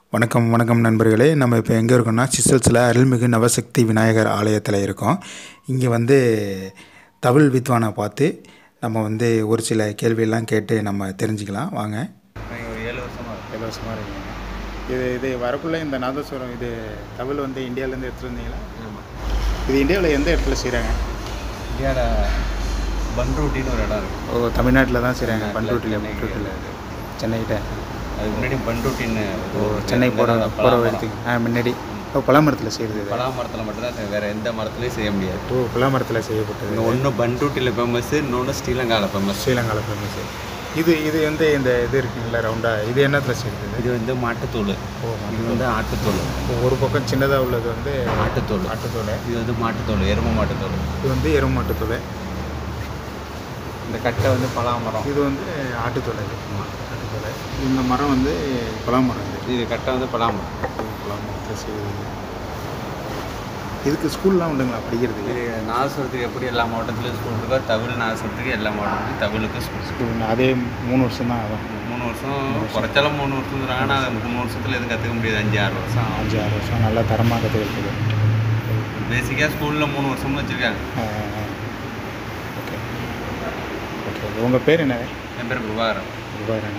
வணக்கம் வணக்கம் நண்பர்களே நம்ம இப்போ எங்கே இருக்கோம்னா சிசல்ஸில் அருள்மிகு நவசக்தி விநாயகர் ஆலயத்தில் இருக்கோம் இங்கே வந்து தமிழ் வித்வானை பார்த்து நம்ம வந்து ஒரு சில கேள்வியெல்லாம் கேட்டு நம்ம தெரிஞ்சுக்கலாம் வாங்க நீங்கள் ஒரு ஏழு வருஷமாக ஏழு வருஷமாக இருக்கீங்க இது இது வரக்குள்ளே இந்த நாதஸ்வரம் இது தமிழ் வந்து இந்தியாவிலேருந்து எடுத்துகிட்டு வந்தீங்களா ஆமாம் இது இந்தியாவில் எந்த இடத்துல செய்கிறாங்க இந்தியாவில் பன்ரூட்டின்னு ஒரு இடம் இருக்குது ஓ தமிழ்நாட்டில் தான் செய்கிறாங்க தமிழ்நாட்டுல, பண்ருட்டியில் சென்னை பண்ருட்டியில் சென்னைகிட்ட அதுக்கு முன்னாடி பன்ரூட்டின்னு ஓ சென்னை போகிற போகிற இடத்துக்கு ஆ முன்னாடி ஓ பலாமரத்தில் செய்கிறது இது பலா மரத்தில் மட்டும்தான் செய்யும். வேற எந்த மரத்துலையும் செய்ய முடியாது ஓ பலாமரத்தில் செய்யப்பட்டது இங்கே ஒன்று பன்ரூட்டியில் ஃபேமஸ் இன்னொன்று ஸ்ரீலங்காவில் ஃபேமஸ் ஸ்ரீலங்காவில் ஃபேமஸ் இது இது வந்து இந்த இது இருக்குங்களா ரவுண்டாக இது என்னத்தில் செய்கிறது இது வந்து மாட்டுத்தூள் ஓ இது வந்து ஆட்டுத்தூள் ஒரு பக்கம் சின்னதாக உள்ளது வந்து ஆட்டுத்தூள் ஆட்டுத்தோலை இது வந்து மாட்டுத்தூள் எருமை மாட்டுத்தூள் இது வந்து எருமை மாட்டுத்தோலை இந்த கட்டை வந்து பலாமரம் இது வந்து ஆட்டுத்தோலை இது ஆட்டுத்தோலை இந்த மரம் வந்து பலாமரம் இது இது கட்டை வந்து பலாமரம் பலாமரத்தில் செய்வது இதுக்கு ஸ்கூல்லாம் உண்டுங்களா படிக்கிறதுக்கு இது நாகஸ்வரத்துக்கு எப்படி எல்லா மாவட்டத்துலையும் ஸ்கூல் இருக்கோ தமிழ் நாகஸ்வரத்துக்கு எல்லா மாவட்டத்துலையும் தமிழுக்கு ஸ்கூல் ஸ்கூல் அதே மூணு வருஷம் தான் ஆகும் மூணு வருஷம் குறைச்சாலும் மூணு வருஷம் சொல்கிறாங்க ஆனால் அது மூணு வருஷத்தில் எதுவும் கற்றுக்க முடியாது அஞ்சு ஆறு வருஷம் ஆகும் அஞ்சு ஆறு வருஷம் நல்லா தரமாக கற்றுக்கிறது பேசிக்காக ஸ்கூலில் மூணு வருஷம்னு வச்சுருக்காங்க ஓகே ஓகே உங்கள் பேர் என்ன என் பேர் பிரபாகரன் ரூபாய்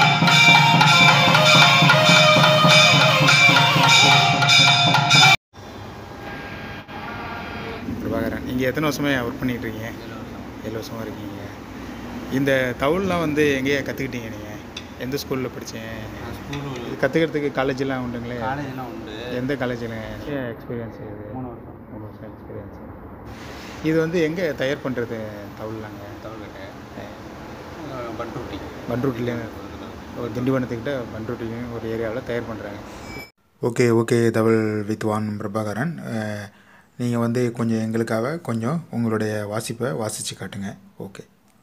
பிரபாகரன் நீங்கள் எத்தனை வருஷமே ஒர்க் பண்ணிகிட்டு இருக்கீங்க ஏழு வருஷமாக இருக்கீங்க இந்த தவுல்லாம் வந்து எங்கேயா கற்றுக்கிட்டீங்க நீங்கள் எந்த ஸ்கூலில் படித்தீங்க நான் ஸ்கூலு இது கற்றுக்கிறதுக்கு காலேஜெலாம் உண்டுங்களே காலேஜ்லாம் உண்டு எந்த காலேஜில் எக்ஸ்பீரியன்ஸ் இது மூணு வருஷம் மூணு வருஷம் எக்ஸ்பீரியன்ஸ் இது வந்து எங்கே தயார் பண்ணுறது தவுல்லாங்க தமிழ்கிட்ட பண்ருட்டி பண்ருட்டிலேருந்து ஒரு திண்டிவனத்துக்கிட்ட பண்ருட்டிலையும் ஒரு ஏரியாவில் தயார் பண்ணுறாங்க ஓகே ஓகே தமிழ் வித்வான் பிரபாகரன் நீங்கள் வந்து கொஞ்சம் எங்களுக்காக கொஞ்சம் உங்களுடைய வாசிப்பை வாசித்து காட்டுங்க ஓகே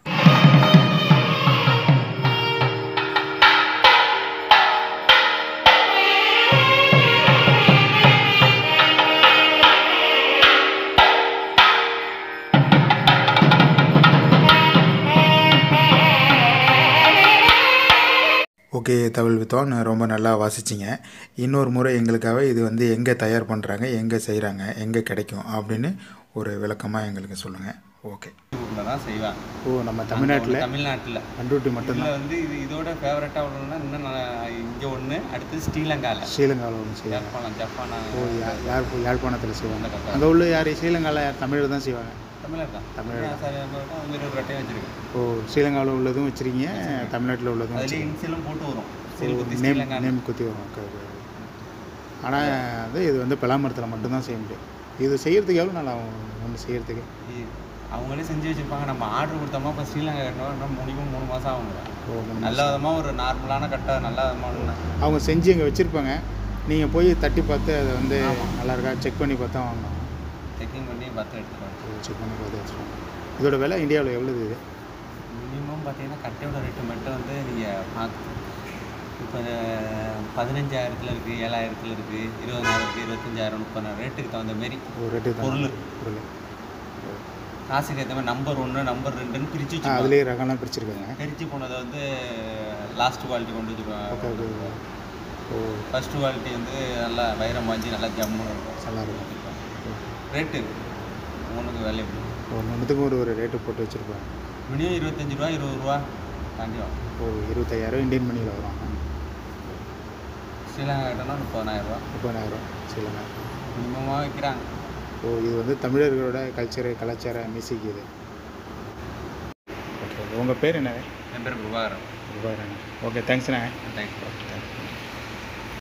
ஓகே தமிழ் வித்வான் ரொம்ப நல்லா வாசிச்சிங்க இன்னொரு முறை எங்களுக்காக இது வந்து எங்கே தயார் பண்ணுறாங்க எங்கே செய்கிறாங்க எங்கே கிடைக்கும் அப்படின்னு ஒரு விளக்கமாக எங்களுக்கு சொல்லுங்கள் ஓகே ஊரில் தான் செய்வாங்க ஓ நம்ம தமிழ்நாட்டில் தமிழ்நாட்டில் பண்ருட்டி மட்டும்தான் இதில் வந்து இது இதோட ஃபேவரட்டாக உள்ளதுன்னா இன்னும் இங்கே ஒன்று அடுத்து ஸ்ரீலங்காவில் ஸ்ரீலங்காவில் ஒன்று செய்வாங்க ஜப்பான் ஜப்பானா ஓ யா- யார் போ- யாழ்ப்பாணத்தில் செய்வாங்க அந்த கதை. அங்கே உள்ள யார் ஸ்ரீலங்காவில் யார் தமிழர் தான் செய்வாங்க தமிழர் தான் தமிழர் நான் சரி, அது மாதிரி ஒரு கட்டையும் வச்சுருக்கேன் ஓ ஸ்ரீலங்காவில் உள்ளதும் வச்சுருக்கீங்க தமிழ்நாட்டில் உள்ளதும் அதுலேயே இன்சிலும் போட்டு வரும் சீல் குத்தி நேம் ஸ்ரீலங்கா நேம் குத்தி வரும் ஓகே ஓகே ஆனால் வந்து இது வந்து பலாமரத்தில் மட்டும்தான் செய்ய முடியும் இது செய்கிறதுக்கு எவ்வளோ நாள் ஆகும் ஒன்று செய்கிறதுக்கு இ- அவங்களே செஞ்சு வச்சிருப்பாங்க நம்ம ஆர்டர் கொடுத்தோமா இப்போ ஸ்ரீலங்கா கட்டணும் மினிமம் மூணு மாதம் ஆகுங்க ஓ மூணு நல்ல விதமாக ஒரு நார்மலான கட்டை நல்ல விதமான அவங்க செஞ்சு இங்கே வச்சுருப்பாங்க நீங்கள் போய் தட்டி பார்த்து அதை வந்து நல்லா இருக்கா செக் பண்ணி பார்த்தா வாங்கணும் செக்கிங் பண்ணி பார்த்து எடுத்துருவாங்க செக் பண்ணி பார்த்து வச்சுருவாங்க இதோட விலை இந்தியாவில் எவ்வளவு இது மினிமம் பார்த்தீங்கன்னா கட்டையோட ரேட்டு மட்டும் வந்து நீங்கள் பார்த்து இப்போ பதினஞ்சாயிரத்தில் இருக்குது ஏழாயிரத்தில் இருக்குது இருபதாயிரம் இருக்குது இருபத்தஞ்சாயிரம் முப்பதாயிரம் ரேட்டுக்கு தகுந்த மாரி ஒரு ரேட்டு தான் பொருள் பொருள் காசுக்கு ஏற்ற மாதிரி நம்பர் ஒன்று நம்பர் ரெண்டுன்னு பிரித்து ஆ வச்சுருவாங்க அதுலேயே ரகம்லாம் பிரிச்சிருக்காங்க பிரித்து போனதை வந்து லாஸ்ட் குவாலிட்டி கொண்டு ஓகே வச்சுருவாங்க ஓகே ஓ ஃபர்ஸ்ட் குவாலிட்டி வந்து நல்லா வைரம் வாங்கி நல்லா ஜம்முன்னு இருக்கும் நல்லா இருக்கும் ரேட்டு ஒன்றுக்கு வேல்யூபிள் ஒன்று ஒன்றுத்துக்கும் ஒரு ஒரு ரேட்டு போட்டு வச்சுருப்பாங்க மினிமம் இருபத்தஞ்சி ரூபா இருபது ரூபா தாண்டி வரும் ஓ இருபத்தாயிரம் இந்தியன் மணியில் வரும் ஸ்ரீலங்கா கிட்டனா முப்பதாயிரம் ரூபா முப்பதாயிரம் சரிங்க மினிமமாக விற்கிறாங்க ஓ இது வந்து தமிழர்களோட கல்ச்சரு கலாச்சார மியூசிக் இது ஓகே உங்கள் பேர் என்ன என் பேர் பிரபாகரன் ரூபாய் ஓகே தேங்க்ஸ்ண்ணே தேங்க்ஸ் தேங்க்ஸ்